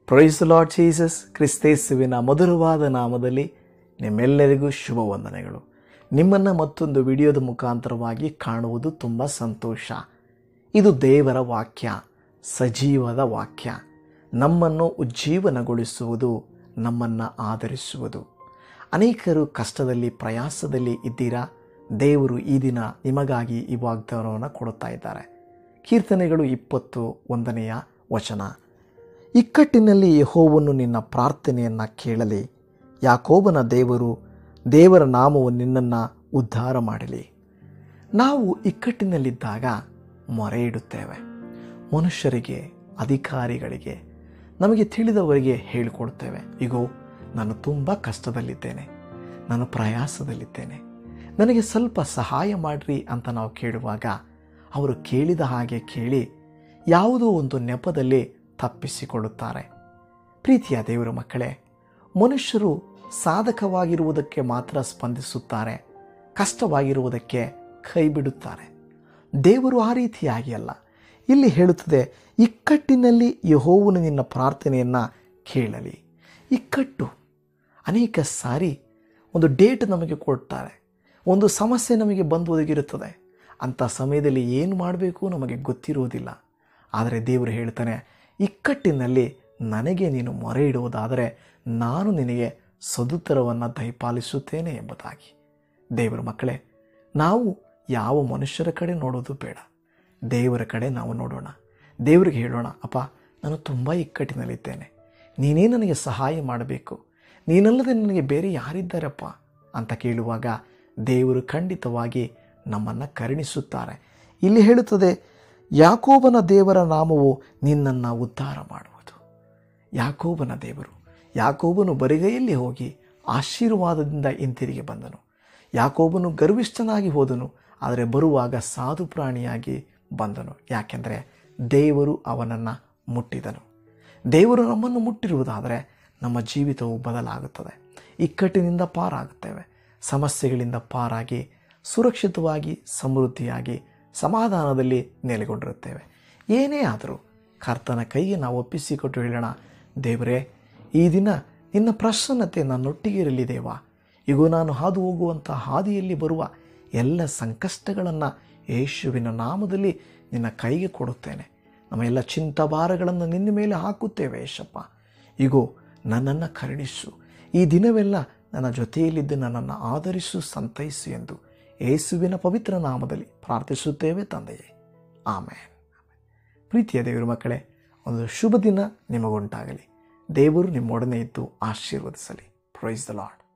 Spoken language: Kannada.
ಪ್ರೈಸ್ ಲಾರ್ಡ್ ಜೀಸಸ್ ಕ್ರಿಸ್ತೇಸುವಿನ ಮಧುರವಾದ ನಾಮದಲ್ಲಿ ನಿಮ್ಮೆಲ್ಲರಿಗೂ ಶುಭ ವಂದನೆಗಳು ನಿಮ್ಮನ್ನು ಮತ್ತೊಂದು ವಿಡಿಯೋದ ಮುಖಾಂತರವಾಗಿ ಕಾಣುವುದು ತುಂಬ ಸಂತೋಷ ಇದು ದೇವರ ವಾಕ್ಯ ಸಜೀವದ ವಾಕ್ಯ ನಮ್ಮನ್ನು ಉಜ್ಜೀವನಗೊಳಿಸುವುದು ನಮ್ಮನ್ನು ಆಧರಿಸುವುದು ಅನೇಕರು ಕಷ್ಟದಲ್ಲಿ ಪ್ರಯಾಸದಲ್ಲಿ ಇದ್ದೀರಾ ದೇವರು ಈ ದಿನ ನಿಮಗಾಗಿ ಈ ವಾಗ್ದಾನವನ್ನು ಕೊಡುತ್ತಾ ಇದ್ದಾರೆ ಕೀರ್ತನೆಗಳು ಇಪ್ಪತ್ತು ಒಂದನೆಯ ವಚನ ಇಕ್ಕಟ್ಟಿನಲ್ಲಿ ಯಹೋವನ್ನು ನಿನ್ನ ಪ್ರಾರ್ಥನೆಯನ್ನು ಕೇಳಲಿ ಯಾಕೋಬನ ದೇವರು ದೇವರ ನಾಮವು ನಿನ್ನನ್ನು ಉದ್ಧಾರ ಮಾಡಲಿ ನಾವು ಇಕ್ಕಟ್ಟಿನಲ್ಲಿದ್ದಾಗ ಮೊರೆ ಇಡುತ್ತೇವೆ ಮನುಷ್ಯರಿಗೆ ಅಧಿಕಾರಿಗಳಿಗೆ ನಮಗೆ ತಿಳಿದವರಿಗೆ ಹೇಳಿಕೊಡ್ತೇವೆ ಇಗೋ ನಾನು ತುಂಬ ಕಷ್ಟದಲ್ಲಿದ್ದೇನೆ ನಾನು ಪ್ರಯಾಸದಲ್ಲಿದ್ದೇನೆ ನನಗೆ ಸ್ವಲ್ಪ ಸಹಾಯ ಮಾಡಿರಿ ಅಂತ ನಾವು ಕೇಳುವಾಗ ಅವರು ಕೇಳಿದ ಹಾಗೆ ಕೇಳಿ ಯಾವುದೋ ಒಂದು ನೆಪದಲ್ಲಿ ತಪ್ಪಿಸಿಕೊಳ್ಳುತ್ತಾರೆ ಪ್ರೀತಿಯ ದೇವರ ಮಕ್ಕಳೇ ಮನುಷ್ಯರು ಸಾಧಕವಾಗಿರುವುದಕ್ಕೆ ಮಾತ್ರ ಸ್ಪಂದಿಸುತ್ತಾರೆ ಕಷ್ಟವಾಗಿರುವುದಕ್ಕೆ ಕೈ ಬಿಡುತ್ತಾರೆ ದೇವರು ಆ ರೀತಿಯಾಗಿ ಅಲ್ಲ ಇಲ್ಲಿ ಹೇಳುತ್ತದೆ ಇಕ್ಕಟ್ಟಿನಲ್ಲಿ ಯಹೋವನು ನಿನ್ನ ಪ್ರಾರ್ಥನೆಯನ್ನು ಕೇಳಲಿ ಇಕ್ಕಟ್ಟು ಅನೇಕ ಸಾರಿ ಒಂದು ಡೇಟ್ ನಮಗೆ ಕೊಡ್ತಾರೆ ಒಂದು ಸಮಸ್ಯೆ ನಮಗೆ ಬಂದು ಒದಗಿರುತ್ತದೆ ಅಂಥ ಸಮಯದಲ್ಲಿ ಏನು ಮಾಡಬೇಕು ನಮಗೆ ಗೊತ್ತಿರುವುದಿಲ್ಲ ಆದರೆ ದೇವರು ಹೇಳ್ತಾನೆ ಇಕ್ಕಟ್ಟಿನಲ್ಲಿ ನನಗೆ ನೀನು ಮೊರೆ ಇಡುವುದಾದರೆ ನಾನು ನಿನಗೆ ಸದುತ್ತರವನ್ನು ದಯಪಾಲಿಸುತ್ತೇನೆ ಎಂಬುದಾಗಿ ದೇವರ ಮಕ್ಕಳೇ ನಾವು ಯಾವ ಮನುಷ್ಯರ ಕಡೆ ನೋಡೋದು ಬೇಡ ದೇವರ ಕಡೆ ನಾವು ನೋಡೋಣ ದೇವರಿಗೆ ಹೇಳೋಣ ಅಪ್ಪ ನಾನು ತುಂಬ ಇಕ್ಕಟ್ಟಿನಲ್ಲಿದ್ದೇನೆ ನೀನೇ ನನಗೆ ಸಹಾಯ ಮಾಡಬೇಕು ನೀನಲ್ಲದೆ ನನಗೆ ಬೇರೆ ಯಾರಿದ್ದಾರಪ್ಪ ಅಂತ ಕೇಳುವಾಗ ದೇವರು ಖಂಡಿತವಾಗಿ ನಮ್ಮನ್ನು ಕರುಣಿಸುತ್ತಾರೆ ಇಲ್ಲಿ ಹೇಳುತ್ತದೆ ಯಾಕೋಬನ ದೇವರ ನಾಮವು ನಿನ್ನನ್ನು ಉದ್ಧಾರ ಮಾಡುವುದು ಯಾಕೋಬನ ದೇವರು ಯಾಕೋಬನು ಬರಿಗೈಯಲ್ಲಿ ಹೋಗಿ ಆಶೀರ್ವಾದದಿಂದ ಹಿಂತಿರುಗಿ ಬಂದನು ಯಾಕೋಬನು ಗರ್ವಿಷ್ಠನಾಗಿ ಹೋದನು ಆದರೆ ಬರುವಾಗ ಸಾಧು ಪ್ರಾಣಿಯಾಗಿ ಬಂದನು ಯಾಕೆಂದರೆ ದೇವರು ಅವನನ್ನು ಮುಟ್ಟಿದನು ದೇವರು ನಮ್ಮನ್ನು ಮುಟ್ಟಿರುವುದಾದರೆ ನಮ್ಮ ಜೀವಿತವು ಬದಲಾಗುತ್ತದೆ ಇಕ್ಕಟ್ಟಿನಿಂದ ಪಾರಾಗುತ್ತೇವೆ ಸಮಸ್ಯೆಗಳಿಂದ ಪಾರಾಗಿ ಸುರಕ್ಷಿತವಾಗಿ ಸಮೃದ್ಧಿಯಾಗಿ ಸಮಾಧಾನದಲ್ಲಿ ನೆಲೆಗೊಂಡಿರುತ್ತೇವೆ ಏನೇ ಆದರೂ ಕರ್ತನ ಕೈಗೆ ನಾವು ಒಪ್ಪಿಸಿಕೊಟ್ಟು ಹೇಳೋಣ ದೇವರೇ ಈ ದಿನ ನಿನ್ನ ಪ್ರಸನ್ನತೆ ನನ್ನೊಟ್ಟಿಗೆ ಇರಲಿ ದೇವ ಈಗ ನಾನು ಹಾದು ಹೋಗುವಂಥ ಹಾದಿಯಲ್ಲಿ ಬರುವ ಎಲ್ಲ ಸಂಕಷ್ಟಗಳನ್ನು ಯೇಸುವಿನ ನಾಮದಲ್ಲಿ ನಿನ್ನ ಕೈಗೆ ಕೊಡುತ್ತೇನೆ ನಮ್ಮ ಎಲ್ಲ ಚಿಂತಭಾರಗಳನ್ನು ನಿನ್ನ ಮೇಲೆ ಹಾಕುತ್ತೇವೆ ಯೇಸಪ್ಪ ಈಗೋ ನನ್ನನ್ನು ಕರುಣಿಸು ಈ ದಿನವೆಲ್ಲ ನನ್ನ ಜೊತೆಯಲ್ಲಿದ್ದು ನನ್ನನ್ನು ಆಧರಿಸು ಸಂತೈಸು ಎಂದು ಯೇಸುವಿನ ಪವಿತ್ರ ನಾಮದಲ್ಲಿ ಪ್ರಾರ್ಥಿಸುತ್ತೇವೆ ತಂದೆಯೇ ಆಮೇಲೆ ಪ್ರೀತಿಯ ದೇವರ ಮಕ್ಕಳೇ ಒಂದು ಶುಭ ದಿನ ನಿಮಗುಂಟಾಗಲಿ ದೇವರು ನಿಮ್ಮೊಡನೆ ಇದ್ದು ಆಶೀರ್ವದಿಸಲಿ ಪ್ರೈಸ್ ದ ಲಾರ್ಡ್